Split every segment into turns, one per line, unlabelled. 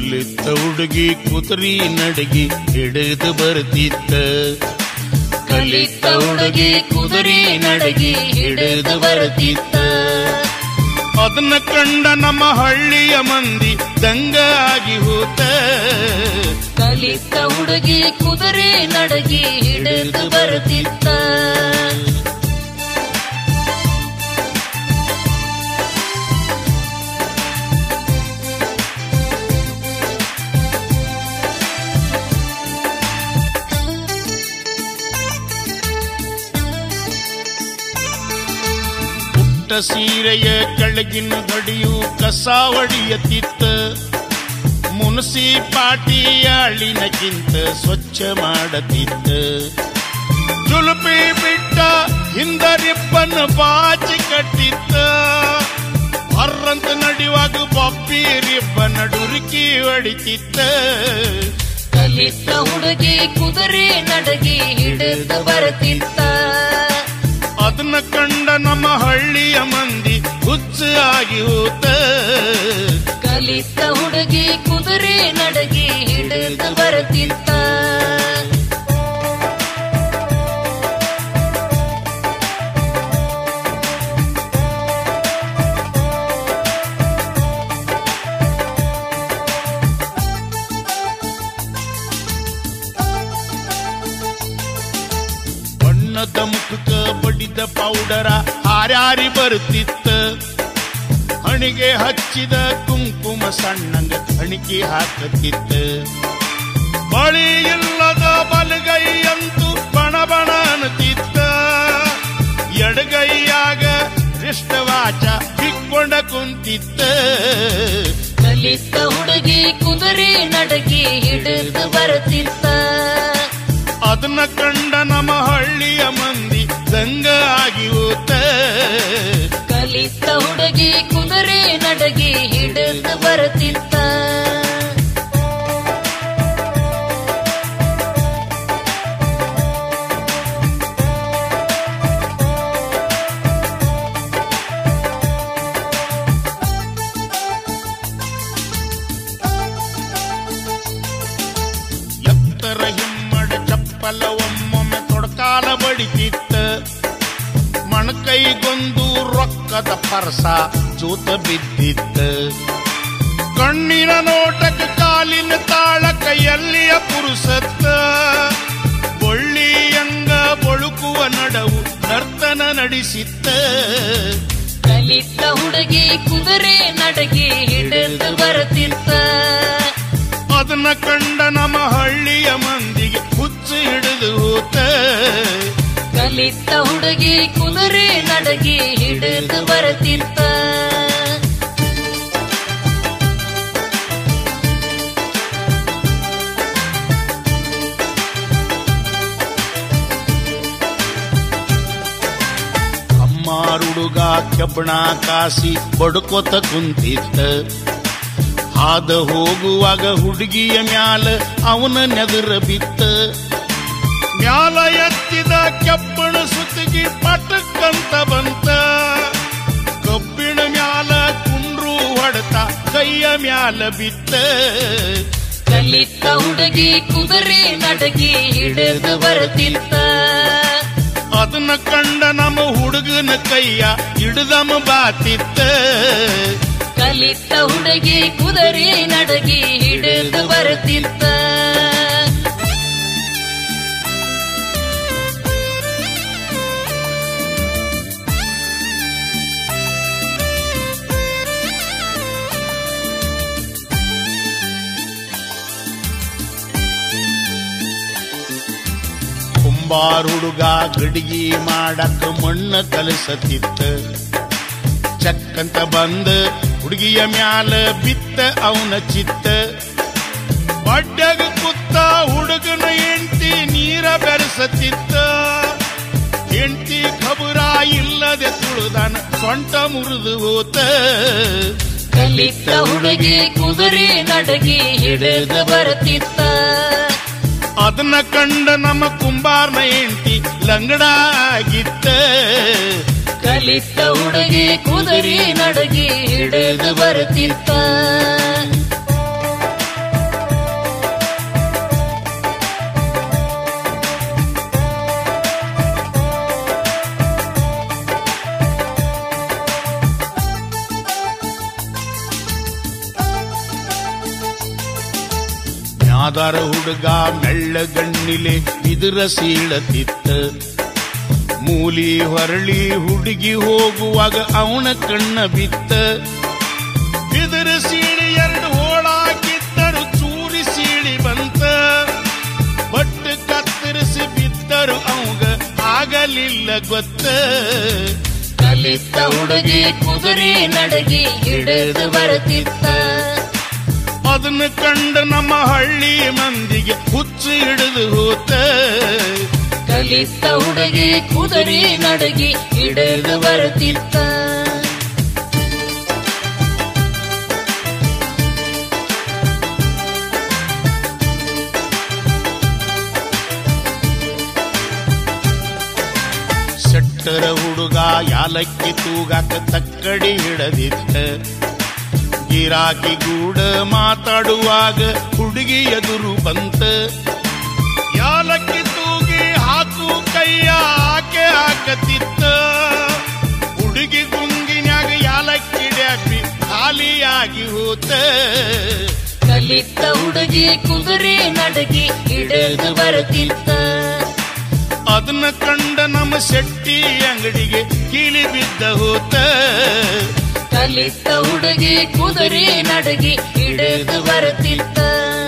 ಕಲಿತ ಹುಡುಗಿ ಕುದುರಿ ನಡಗಿ ಹಿಡಿದು ಬರ್ತಿತ್ತ ಕಲಿತ ಹುಡುಗಿ ಕುದುರಿ ನಡಗಿ ಹಿಡಿದು ಬರ್ತಿತ್ತ ಅದನ್ನ ಕಂಡ ನಮ್ಮ ಹಳ್ಳಿಯ ಮಂದಿ ದಂಗ ಆಗಿ ಹೋತ
ಕಲಿತ ಹುಡುಗಿ ಕುದುರೆ ನಡಗಿ ಹಿಡಿದು ಬರುತ್ತಿತ್ತ
ಪುಟ್ಟ ಸೀರೆಯ ಕೆಳಗಿನ ಗಡಿಯು ಕಸ ಹೊಡಿಯತಿತ್ತ ಮುನ್ಸಿಪಾಟಿಯಾಳಿನಕ್ಕಿಂತ ಸ್ವಚ್ಛ ಮಾಡತಿತ್ತ ಜುಲುಪಿ ಬಿಟ್ಟ ಹಿಂದರಿಬ್ಬನ ಬಾಚಿ ಕಟ್ಟಿತ್ತ ಹರ್ರಂತ ನಡೆಯುವಾಗ ಬೊಬ್ಬಿ ರಿಬ್ಬನ ಡುರುಕಿ ಹೊಡಿತಿತ್ತ
ಕಲಿತ ಹುಡುಗಿ ಕುದುರೆ ನಡಗಿ ಹಿಡಿದು ಬರುತ್ತಿತ್ತ
ಅದನ್ನ ಕಂಡ ನಮ್ಮ ಹಳ್ಳಿಯ ಮಂದಿ ಹುಚ್ಚ ಆಗಿ ಹೋತ
ಕಲಿತ ಹುಡುಗಿ ಕುದುರೆ ನಡಗಿ ಹಿಡಿದು ಬರುತ್ತಿತ್ತ
ಬಣ್ಣದ ಮುಖಕ್ಕ ಬಡಿದ ಪೌಡರ ಹಾರಾರಿ ಬರುತ್ತಿತ್ತ ಹಣಿಗೆ ಹಚ್ಚಿದ ಕುಂಕುಮ ಸಣ್ಣಂಗ ಹಣಿಕೆ ಹಾಕತಿತ್ತ ಬಳಿ ಇಲ್ಲದ ಬಲಗೈಯಂತೂ ಬಣ ಬಣ ಅನ್ನತಿತ್ತ ಎಡಗೈಯಾಗ ರಿಷ್ಟವಾಚ ಬಿಕ್ಕೊಂಡ ಕುಂತಿತ್ತ
ಕಲಿತ ಹುಡುಗಿ ಕುದುರೆ ನಡಗಿ ಹಿಡಿದು ಬರುತ್ತಿತ್ತ
ಅದನ್ನ ಕಂಡ ನಮ್ಮ ಹಳ್ಳಿಯ ಮಂದಿ ದಂಗ ಆಗಿ ಹೋತ
ಕಲಿತ ಹುಡುಗಿ ಕುದುರೆ ನಡಗಿ ಹಿಡಿದು ಬರುತ್ತಿತ್ತ
ಎತ್ತರ ಹಿಮ್ಮಡ ಚಪ್ಪಲ ಒಮ್ಮೊಮ್ಮೆ ತೊಡಕಾಲ ಬಡಿತಿತ್ತ ಮಣಕೈಗೊಂದು ರೊಕ್ಕದ ಪರಸ ಜೂತ ಬಿದ್ದಿತ್ತ ಕಣ್ಣಿನ ನೋಟಕ ಕಾಲಿನ ತಾಳ ಕೈಯಲ್ಲಿಯ ಪುರುಸತ್ತ ಬೊಳ್ಳಿಯಂಗ ಬಳುಕುವ ನಡವು ನರ್ತನ ನಡೆಸಿತ್ತ
ಕಲಿತ ಹುಡುಗಿ ಕುದುರೆ ನಡಗಿ ಹಿಡಿದು ಬರುತ್ತಿತ್ತ
ಅದನ್ನ ಕಂಡ ನಮ್ಮ ಹಳ್ಳಿಯ ಮಂದಿಗೆ ಹುಚ್ಚು ಹಿಡಿದು ಹೋತ
ಕಲಿತ ಹುಡುಗಿ ಕುದುರೆ ನಡಗಿ ಹಿಡಿದು ಬರುತ್ತಿತ್ತ
ಅಮ್ಮಾರುಡುಗ ಕೆಬ್ಬಣ ಕಾಸಿ ಬಡ್ಕೋತ ಕುಂತಿತ್ತ ಹಾದ ಹೋಗುವಾಗ ಹುಡುಗಿಯ ಮ್ಯಾಲ ಅವನ ನೆದರ ಬಿತ್ತ ಮ್ಯಾಲ ಎತ್ತಿದ ಕೆಬ್ಬಣ ಸುತ್ತಿಗೆ ಪಟಕ್ಕಂತ ಬಂತ ಕಬ್ಬಿಣ ಮ್ಯಾಲ ಕುಂಡ್ರು ಹೊಡೆತ ಕೈಯ ಮ್ಯಾಲ ಬಿತ್ತ
ಕಲಿತ ಹುಡುಗಿ ಕುದುರೆ ನಡಗಿ ಹಿಡಿದು ಬರುತ್ತಿತ್ತ
ಅದನ್ನ ಕಂಡ ನಮ್ಮ ಹುಡುಗನ ಕೈಯ ಹಿಡ್ದಮ ಬಾತಿತ್ತ
ಕಲಿತ ಹುಡುಗಿ ಕುದುರೆ ನಡಗಿ ಹಿಡಿದು ಬರುತ್ತಿತ್ತ
ಕುಂಬಾರ ಹುಡುಗ ಗಡಿಗೆ ಮಾಡಕ ಮಣ್ಣ ಕಲಸತಿತ್ತ ಚಕ್ಕಂತ ಬಂದ ಹುಡುಗಿಯ ಮ್ಯಾಲ ಬಿತ್ತ ಅವನ ಚಿತ್ತ ಬಡ್ಡಗ ಕುತ್ತ ಹುಡುಗನ ಎಂಟಿ ನೀರ ಬೆರೆಸತಿತ್ತ ಎಂಟಿ ಖಬರ ಇಲ್ಲದೆ ತುಳಿದಾನ ಸೊಂಟ ಮುರಿದು ಹೋತ
ಕಲಿತ ಹುಡುಗಿ ಕುದುರೆ ನಡಗಿ ಹಿಡಿದು ಬರುತ್ತಿತ್ತ
ಅದನ್ನ ಕಂಡ ನಮ್ಮ ಕುಂಬಾರನ ಎಂಟಿ ಲಂಗಡ ಆಗಿತ್ತ
ಕಲಿತ ಹುಡುಗಿ ಕುದುರೆ ನಡಗಿ ಹಿಡಿದು ಬರುತ್ತಿತ್ತ
ಪೂದಾರ ಹುಡುಗ ಮೆಳ್ಳಗಣ್ಣಿಲೆ ಬಿದಿರ ಸೀಳತಿತ್ತ ಮೂಲಿ ಹೊರಳಿ ಹುಡುಗಿ ಹೋಗುವಾಗ ಅವನ ಕಣ್ಣ ಬಿತ್ತ ಬಿದಿರ ಸೀಳಿ ಎರಡು ಹೋಳಾಕಿದ್ದರು ಚೂರಿ ಸೀಳಿ ಬಂತ ಬಟ್ ಕತ್ತರಿಸಿ ಬಿದ್ದರು ಅವಂಗ ಆಗಲಿಲ್ಲ ಗೊತ್ತ
ಕಲಿತ ಹುಡುಗಿ ಕುದುರೆ ನಡಗಿ ಹಿಡಿದು ಬರುತ್ತಿತ್ತ
ಅದನ್ನ ಕಂಡು ನಮ್ಮ ಹಳ್ಳಿ ಮಂದಿಗೆ ಹುಚ್ಚು ಹಿಡಿದು ಹೋತ
ಕಲಿತ ಹುಡುಗಿ ಕುದುರೆ ನಡಗಿ ಹಿಡಿದು ಬರುತ್ತಿತ್ತ
ಸೆಟ್ಟರ ಹುಡುಗ ಯಾಲಕ್ಕಿ ತೂಗಾಕ ತಕ್ಕಡಿ ಹಿಡದಿತ್ತ ಗಿರಾಕಿ ಗೂಡ ಮಾತಾಡುವಾಗ ಹುಡುಗಿ ಎದುರು ಬಂತ ಯಾಲಕ್ಕಿ ತೂಗಿ ಹಾಕು ಕೈಯ ಆಕೆ ಹಾಕತಿತ್ತ ಹುಡುಗಿ ಗುಂಗಿನ್ಯಾಗ ಯಾಲಕ್ಕಿ ಡ್ಯಾಪಿ ಖಾಲಿಯಾಗಿ ಹೋತ
ಕಲಿತ ಹುಡುಗಿ ಕುದುರೆ ನಡಗಿ ಹಿಡಿದು ಬರುತ್ತಿತ್ತ
ಅದನ್ನ ಕಂಡ ನಮ್ಮ ಶೆಟ್ಟಿ ಅಂಗಡಿಗೆ ಕೀಲಿ ಬಿದ್ದ ಹೋತ
ಕಲಿತ ಹುಡುಗಿ ಕುದುರೆ ನಡಗಿ ಹಿಡಿದು ಬರುತ್ತಿತ್ತ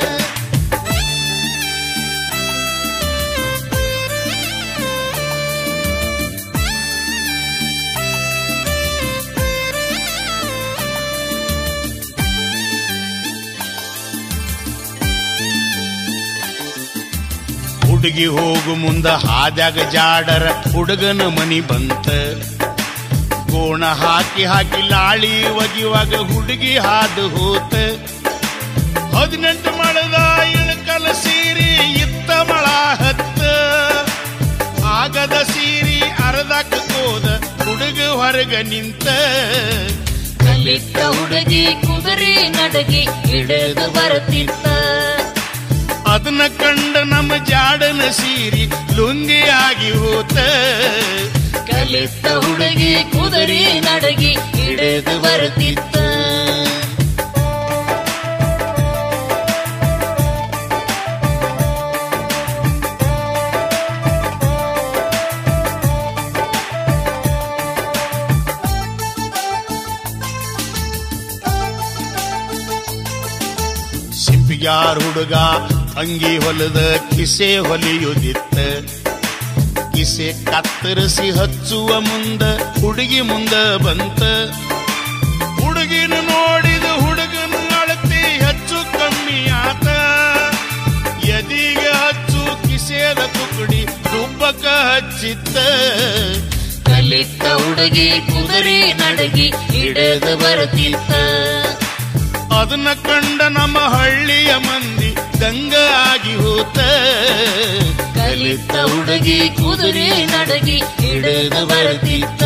ಹುಡುಗಿ ಹೋಗು ಮುಂದ ಹಾದ್ಯಾಗ ಜಾಡರ ಹುಡುಗನ ಮನಿ ಬಂತ ಗೋಣ ಹಾಕಿ ಹಾಕಿ ಲಾಳಿ ಒಗಿವಾಗ ಹುಡುಗಿ ಹಾದು ಹೋತ ಹದಿನೆಂಟು ಮಳದ ಇಳಕಲ ಸೀರಿ ಇತ್ತ ಮಳ ಹತ್ತ ಆಗದ ಸೀರಿ ಅರ್ಧಕ್ಕ ಹೋದ ಹುಡುಗ ಹೊರಗ ನಿಂತ
ಕಲಿತ ಹುಡುಗಿ ಕುದುರೆ ನಡಗಿ ಹಿಡಿದು ಬರುತ್ತಿತ್ತ
ಅದನ್ನ ಕಂಡ ನಮ್ಮ ಜಾಡನ ಸೀರಿ ಲುಂಗಿಯಾಗಿ ಹೋತ
ಕಲಿತ ಹುಡುಗಿ ಕುದುರೆ ನಡಗಿ ಹಿಡಿದು ಬರುತ್ತಿತ್ತ
ಸಿಂಪಿಗ್ಯಾರ್ ಹುಡುಗ ಅಂಗಿ ಹೊಲದ ಕಿಸೆ ಹೊಲಿಯುದಿತ್ತ ಕಿಸೆ ಕತ್ತರಿಸಿ ಹಚ್ಚುವ ಮುಂದ ಹುಡುಗಿ ಮುಂದ ಬಂತ ಹುಡುಗಿನ ನೋಡಿದ ಹುಡುಗನ ಅಳತಿ ಹೆಚ್ಚು ಕಮ್ಮಿ ಆತ ಎದಿಗ ಹಚ್ಚು ಕಿಸೆದ ತುಕಡಿ ದುಬ್ಬಕ ಹಚ್ಚಿತ್ತ
ಕಲಿತ ಹುಡುಗಿ ಕುದುರೆ ನಡಗಿ ಹಿಡಿದು ಬರುತ್ತಿತ್ತ
ಅದನ್ನ ಕಂಡ ನಮ್ಮ ಹಳ್ಳಿಯ ಮಂದಿ ದಂಗ ಆಗಿ ಹೋತ
ಕಲಿತ ಹುಡುಗಿ ಕುದುರೆ ನಡಗಿ ಹಿಡಿದು ಬರುತ್ತಿತ್ತ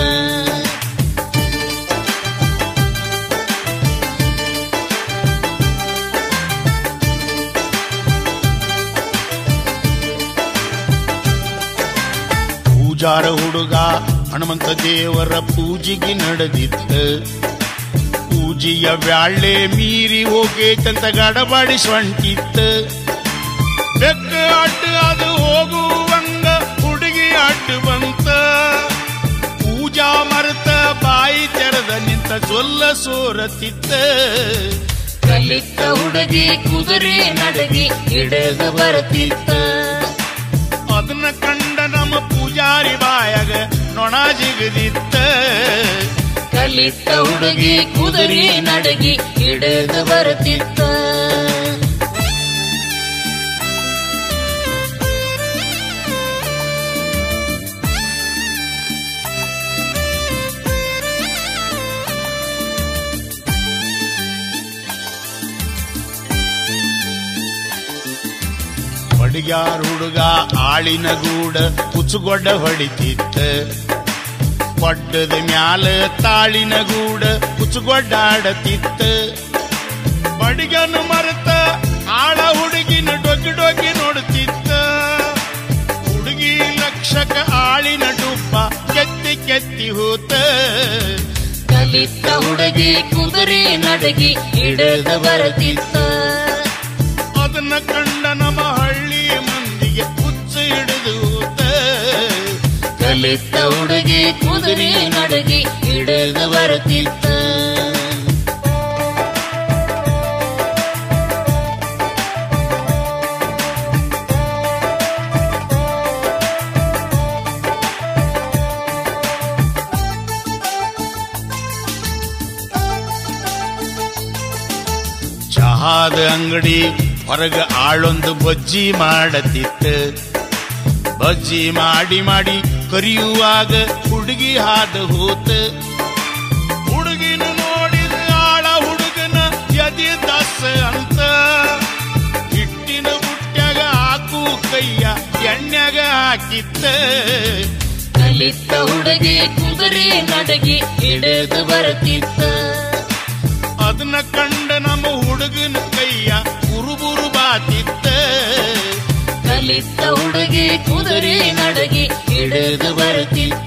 ಪೂಜಾರ ಹುಡುಗ ಹನುಮಂತ ದೇವರ ಪೂಜೆಗೆ ನಡೆದಿತ್ತ ಪೂಜೆಯ ವ್ಯಾಳೆ ಮೀರಿ ಹೋಗೇತಂತ ಗಡಬಡಿ ಸ್ವಂಟಿತ್ತ ಬೆಕ್ಕ ಅಡ್ಡ ಅದು ಹೋಗುವಂಗ ಹುಡುಗಿ ಅಡ್ಡ ಬಂತ ಪೂಜಾ ಮರೆತ ಬಾಯಿ ತೆರೆದ ನಿಂತ ಸೊಲ್ಲ ಸೋರತಿತ್ತ
ಕಲಿತ ಹುಡುಗಿ ಕುದುರೆ ನಡಗಿ ಹಿಡಿದು ಬರುತ್ತಿತ್ತ
ಅದನ್ನ ಕಂಡ ನಮ್ಮ ಪೂಜಾರಿ ಬಾಯಾಗ ನೊಣ ಜಿಗದಿತ್ತ
ಕಲಿತ ಹುಡುಗಿ ಕುದುರೆ ನಡಗಿ ಹಿಡಿದು ಬರುತ್ತಿತ್ತ
ಬಡಿಗ್ಯಾರ ಹುಡುಗ ಆಳಿನ ಗೂಡ ಕುಚುಗೊಡ್ಡ ಹೊಡಿತಿತ್ತ ಕೊಡ್ಡದ ಮ್ಯಾಲ ತಾಳಿನ ಗೂಡ ಕುಚುಗೊಡ್ಡಾಡತಿತ್ತ ಬಡಿಗನು ಮರೆತ ಆಳ ಹುಡುಗಿನ ಡೊಗ್ಗಿ ಡೊಗ್ಗಿ ನೋಡುತ್ತಿತ್ತ ಹುಡುಗಿ ಲಕ್ಷಕ ಆಳಿನ ಡುಬ್ಬ ಕೆತ್ತಿ ಕೆತ್ತಿ ಹೋತ
ಕಲಿತ ಹುಡುಗಿ ಕುದುರೆ ನಡಗಿ ಹಿಡಿದು ಬರುತ್ತಿತ್ತ
ಅದನ್ನ ಕಂಡ
ಕಲಿತ ಹುಡುಗಿ ಕುದುರೆ ನಡಗಿ ಹಿಡಿದು ಬರುತ್ತಿತ್ತ
ಚಹಾದ ಅಂಗಡಿ ಹೊರಗ ಆಳೊಂದು ಬಜ್ಜಿ ಮಾಡತಿತ್ತ ಬಜ್ಜಿ ಮಾಡಿ ಮಾಡಿ ಕರಿಯುವಾಗ ಹುಡುಗಿ ಹಾದ ಹೋತ ಹುಡುಗಿನ ನೋಡಿದ ಆಳ ಹುಡುಗನ ಎದೆ ದಸ ಅಂತ ಹಿಟ್ಟಿನ ಬುಟ್ಟ್ಯಾಗ ಹಾಕು ಕೈಯ ಎಣ್ಣೆಗ ಹಾಕಿತ್ತ
ಕಲಿತ ಹುಡುಗಿ ಕುದುರೆ ನಡಗಿ ಹಿಡಿದು ಬರುತ್ತಿತ್ತ
ಅದನ್ನ ಕಂಡ ನಮ್ಮ ಹುಡುಗನ ಕೈಯ ಕುರುಬುರು ಬಾತಿತ್ತ
ಕಲಿತ ಹುಡುಗಿ ಕುದುರೆ ನಡಗಿ ಹಿಡಿದು ಬರುತ್ತಿತ್ತ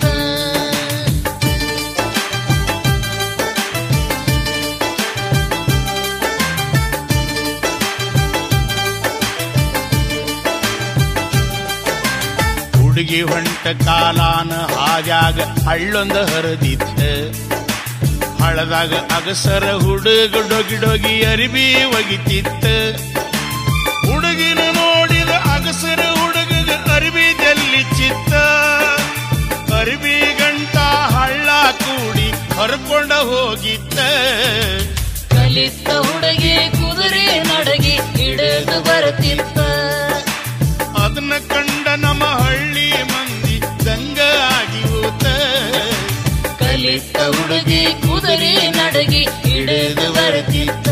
ಹುಡುಗಿ ಹೊಂಟ ಕಾಲಾನ ಹಾದ್ಯಾಗ ಹಳ್ಳೊಂದ ಹರಿದಿತ್ತ ಹಳದಾಗ ಅಗಸರ ಹುಡುಗ ಡೊಗಿ ಡೊಗಿ ಅರಿಬಿ ಒಗಿತಿತ್ತ ಹುಡುಗಿನ ನೋಡಿದ ಅಗಸರ ಹುಡುಗಗ ಅರಿಬಿ ಜಲ್ಲಿ ಚಿತ್ತ ಅರಿಬಿ ಗಂಟ ಹಳ್ಳ ಕೂಡಿ ಹೊರಕೊಂಡ ಹೋಗಿತ್ತ
ಕಲಿತ ಹುಡುಗಿ ಕುದುರೆ ನಡಗಿ ಹಿಡಿದು ಬರುತ್ತಿತ್ತ
ಅದನ್ನ ಕಂಡ ನಮ್ಮ ಹಳ್ಳಿ ಮಂದಿ ದಂಗ ಆಗಿ ಹೋತ
ಕಲಿತ ಹುಡುಗಿ ಕುದುರೆ ನಡಗಿ ಹಿಡಿದು ಬರುತ್ತಿತ್ತ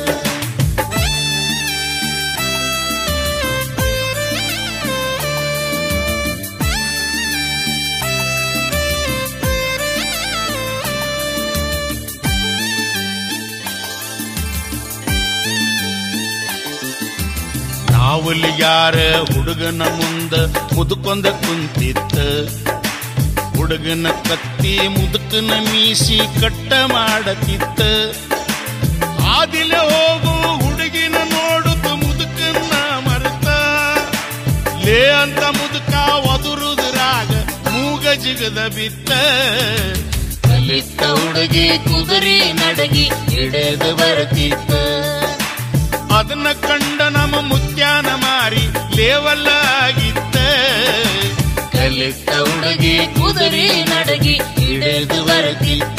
ನಾವಲ್ಲಿಗ್ಯಾರ ಹುಡುಗನ ಮುಂದ ಮುದುಕೊಂದ ಕುಂತಿತ್ತ ಹುಡುಗನ ಕತ್ತಿ ಮುದುಕನ ಮೀಸಿ ಕಟ್ಟ ಮಾಡತಿತ್ತ ಆದಿಲೆ ಹೋಗು ಹುಡುಗಿನ ನೋಡುತ್ತ ಮುದುಕನ್ನ ಮರೆತ ಲೇ ಅಂತ ಮುದುಕ ಒದುರುದ್ರಾಗ ಮೂಗ ಜಿಗದ ಬಿತ್ತ
ಕಲಿತ ಹುಡುಗಿ ಕುದುರೆ ನಡಗಿ ಹಿಡಿದು ಬರುತ್ತಿತ್ತ
ಅದನ್ನ ಕಂಡ ನಮ್ಮ ಮುತ್ಯಾನ ಮಾರಿ ಲೇವಲ್ಲ ಆಗಿತ್ತ
ಕಲಿತ ಹುಡುಗಿ ಕುದುರೆ ನಡಗಿ ಹಿಡಿದು ಬರುತ್ತಿತ್ತ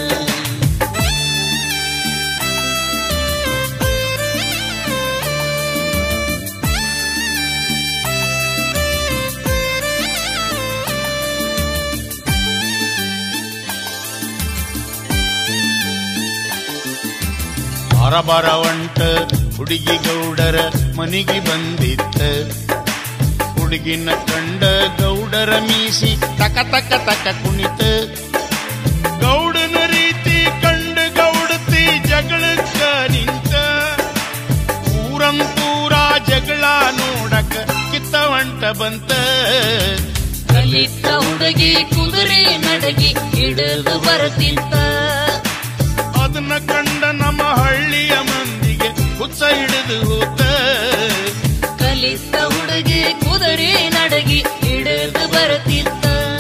ಬರಬರ ಒಂಟ ಹುಡುಗಿ ಗೌಡರ ಮನೆಗೆ ಬಂದಿತ್ತ ಹುಡುಗಿನ ಕಂಡ ಗೌಡರ ಮೀಸಿ ತಕ ತಕ ತಕ ಕುಣಿತ ಗೌಡನ ರೀತಿ ಕಂಡ ಗೌಡತಿ ಜಗಳಕ್ಕ ನಿಂತ ಊರಂತೂರ ಜಗಳ ನೋಡಕ ಕಿತ್ತ ಒಂಟ ಬಂತ
ಕಲಿತ ಹುಡುಗಿ ಕುದುರೆ ನಡಗಿ ಹಿಡಿದು ಬರುತ್ತಿತ್ತ
ಅದನ್ನ ಕಂಡ ನಮ್ಮ ಹಳ್ಳಿಯ ಮಂದಿಗೆ ಹುಚ್ಚ ಹಿಡಿದು ಹೋತ
ಕಲಿತ ಹುಡುಗಿ ಕುದುರೆ ನಡಗಿ ಹಿಡಿದು ಬರುತ್ತಿತ್ತ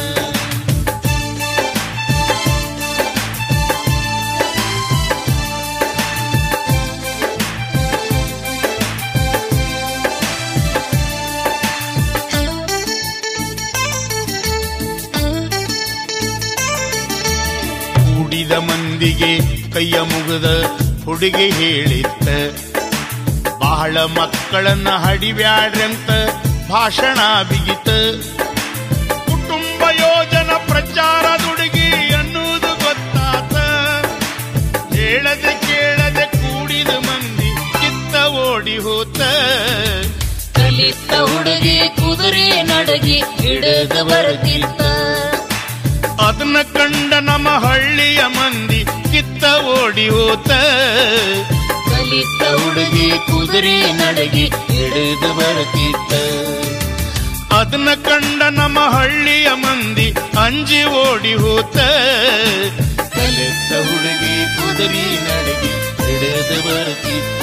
ಕೂಡಿದ ಮಂದಿಗೆ ಕೈಯ ಮುಗಿದ ಹುಡುಗಿ ಹೇಳಿತ್ತ ಬಹಳ ಮಕ್ಕಳನ್ನ ಹಡಿಬ್ಯಾಡ್ರಂತ ಭಾಷಣ ಬಿಗಿತ ಕುಟುಂಬ ಯೋಜನ ಪ್ರಚಾರದುಡುಗಿ ಅನ್ನುವುದು ಗೊತ್ತಾತ ಹೇಳದೆ ಕೇಳದೆ ಕೂಡಿದ ಮಂದಿ ಕಿತ್ತ ಓಡಿ ಹೋತ
ಕಲಿತ ಹುಡುಗಿ ಕುದುರೆ ನಡಗಿ ಹಿಡಿದು ಬರುತ್ತಿತ್ತ
ಅದನ್ನ ಕಂಡ ನಮ್ಮ ಹಳ್ಳಿಯ ಮಂದಿ ಕಿತ್ತ ಓಡಿ ಹೋತ
ಕಲಿತ ಹುಡುಗಿ ಕುದುರೆ ನಡಗಿ ಹಿಡಿದು ಬರುತ್ತಿತ್ತ
ಅದನ್ನ ಕಂಡ ನಮ್ಮ ಹಳ್ಳಿಯ ಮಂದಿ ಅಂಜಿ ಓಡಿ ಹೋತ
ಕಲಿತ ಹುಡುಗಿ ಕುದುರೆ ನಡಗಿ ಹಿಡಿದು ಬರುತ್ತಿತ್ತ